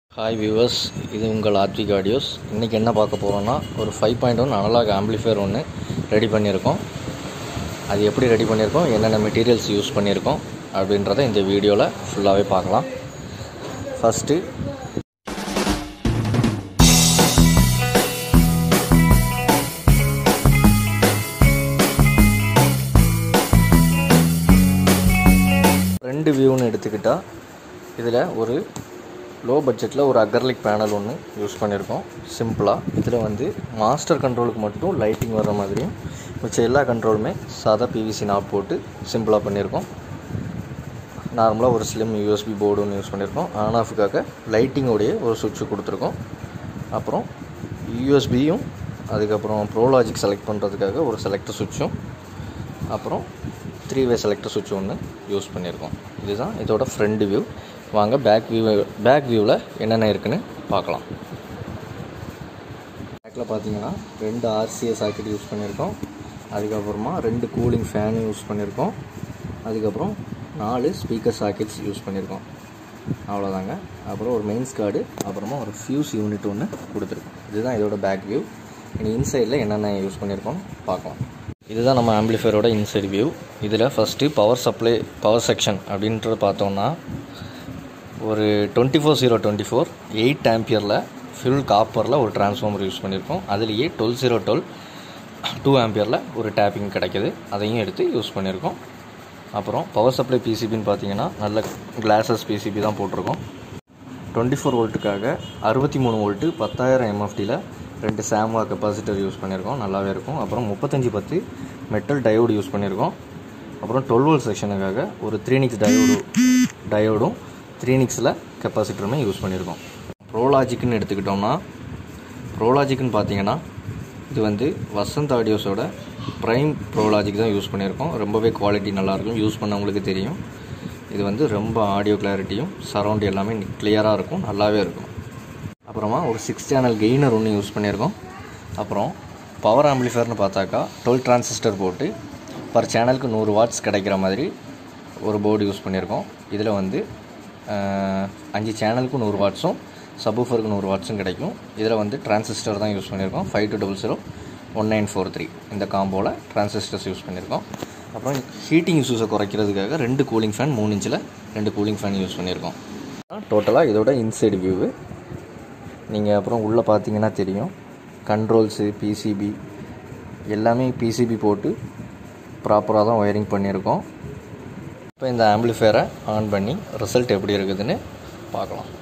hi viewers இது உங்கள் Arctic audios இன்றைக்கி என்ன பார்க்க போகிறோன்னா ஒரு five point one analog amplifier ஒன்று ரெடி பண்ணியிருக்கோம் அது எப்படி ரெடி பண்ணியிருக்கோம் என்னென்ன மெட்டீரியல்ஸ் யூஸ் பண்ணியிருக்கோம் அப்படின்றத இந்த வீடியோவில் ஃபுல்லாகவே பார்க்கலாம் ஃபஸ்ட்டு ரெண்டு வியூன்னு எடுத்துக்கிட்டால் இதில் ஒரு லோ பட்ஜெட்டில் ஒரு அகர்லிக் பேனல் ஒன்று யூஸ் பண்ணியிருக்கோம் சிம்பிளாக இதில் வந்து மாஸ்டர் கண்ட்ரோலுக்கு மட்டும் லைட்டிங் வர்ற மாதிரியும் மிச்ச எல்லா கண்ட்ரோலுமே சாதா பிவிசி நாப் போட்டு சிம்பிளாக பண்ணியிருக்கோம் நார்மலாக ஒரு ஸ்லிம் யூஎஸ்பி போர்டு ஒன்று யூஸ் பண்ணியிருக்கோம் ஆன் ஆஃபுக்காக லைட்டிங்கோடைய ஒரு சுவிட்சு கொடுத்துருக்கோம் அப்புறம் யூஎஸ்பியும் அதுக்கப்புறம் ப்ரோலாஜிக் செலக்ட் பண்ணுறதுக்காக ஒரு செலக்டர் சுவிட்சும் அப்புறம் த்ரீ வே செலக்டர் சுவிட்ச் ஒன்று யூஸ் பண்ணியிருக்கோம் இதுதான் இதோட ஃப்ரண்ட் வியூ வாங்க பேக் வியூ பேக் வியூவில் என்னென்ன இருக்குன்னு பார்க்கலாம் பேக்கில் பார்த்தீங்கன்னா ரெண்டு ஆர்சிஏ சாக்கெட் யூஸ் பண்ணியிருக்கோம் அதுக்கப்புறமா ரெண்டு கூலிங் ஃபேனு யூஸ் பண்ணியிருக்கோம் அதுக்கப்புறம் நாலு ஸ்பீக்கர் சாக்கெட்ஸ் யூஸ் பண்ணியிருக்கோம் அவ்வளோதாங்க அப்புறம் ஒரு மெயின்ஸ் கார்டு அப்புறமா ஒரு ஃபியூஸ் யூனிட் ஒன்று கொடுத்துருக்கோம் இதுதான் இதோட பேக் வியூ இனி இன்சைடில் என்னென்ன யூஸ் பண்ணியிருக்கோம் பார்க்கலாம் இதுதான் நம்ம ஆம்பிளிஃபையரோட இன்சைட் வியூ இதில் first power supply power section அப்படின்றது பார்த்தோம்னா ஒரு twenty four zero twenty four eight ஆம்பியரில் ஃபுல் காப்பரில் ஒரு டிரான்ஸ்ஃபார்மர் யூஸ் பண்ணியிருக்கோம் அதுலேயே டுவெல் ஜீரோ டுவெல் டூ ஆம்பியரில் ஒரு டேப்பிங் கிடைக்கிது அதையும் எடுத்து யூஸ் பண்ணியிருக்கோம் அப்புறம் பவர் சப்ளை பிசிபின்னு பார்த்தீங்கன்னா நல்ல கிளாஸஸ் பிசிபி தான் போட்டிருக்கோம் டுவெண்ட்டி ஃபோர் வோல்ட்டுக்காக அறுபத்தி மூணு வோல்ட்டு பத்தாயிரம் எம்எஃப்டியில் ரெண்டு சாம்வா கெப்பாசிட்டர் யூஸ் பண்ணியிருக்கோம் நல்லாவே இருக்கும் அப்புறம் முப்பத்தஞ்சு பத்து மெட்டல் டயோடு யூஸ் பண்ணியிருக்கோம் அப்புறம் டுவெல் வோல்ட் செக்ஷனுக்காக ஒரு த்ரீனிக்ஸ் டயோடு டயோடும் த்ரீனிக்ஸில் கெப்பாசிட்டருமே யூஸ் பண்ணியிருக்கோம் ப்ரோலாஜிக்னு எடுத்துக்கிட்டோம்னா ப்ரோலாஜிக்னு பார்த்தீங்கன்னா இது வந்து வசந்த் ஆடியோஸோட ப்ரைம் ப்ரோலாஜிக் தான் யூஸ் பண்ணியிருக்கோம் ரொம்பவே குவாலிட்டி நல்லாயிருக்கும் யூஸ் பண்ணவங்களுக்கு தெரியும் இது வந்து ரொம்ப ஆடியோ கிளாரிட்டியும் சரௌண்ட் எல்லாமே கிளியராக இருக்கும் நல்லாவே இருக்கும் அப்புறமா ஒரு சிக்ஸ் சேனல் கெய்னர் ஒன்று யூஸ் பண்ணியிருக்கோம் அப்புறம் பவர் ஆம்பிளிஃபயர்னு பார்த்தாக்கா டுவெல் டிரான்சிஸ்டர் போட்டு பர் சேனலுக்கு நூறு வாட்ஸ் கிடைக்கிற மாதிரி ஒரு போர்டு யூஸ் பண்ணியிருக்கோம் இதில் வந்து அஞ்சு சேனலுக்கு நூறு வாட்ஸும் சப்வூஃபருக்கு நூறு வாட்ஸும் கிடைக்கும் இதில் வந்து டிரான்சிஸ்டர் தான் யூஸ் பண்ணியிருக்கோம் five two double zero one nine four three இந்த காம்போவில் டிரான்சிஸ்டர்ஸ் யூஸ் பண்ணியிருக்கோம் அப்புறம் ஹீட்டிங் இஷ்யூஸை குறைக்கிறதுக்காக ரெண்டு கூலிங் ஃபேன் மூணு இன்ச்சில் ரெண்டு கூலிங் ஃபேன் யூஸ் பண்ணியிருக்கோம் டோட்டலாக இதோட இன்சைடு வியூவு நீங்கள் அப்புறம் உள்ளே பார்த்தீங்கன்னா தெரியும் கண்ட்ரோல்ஸு பிசிபி எல்லாமே பிசிபி போட்டு ப்ராப்பராக தான் ஒயரிங் பண்ணியிருக்கோம் இப்போ இந்த ஆம்பிளிஃபையரை ஆன் பண்ணி ரிசல்ட் எப்படி இருக்குதுன்னு பார்க்கலாம்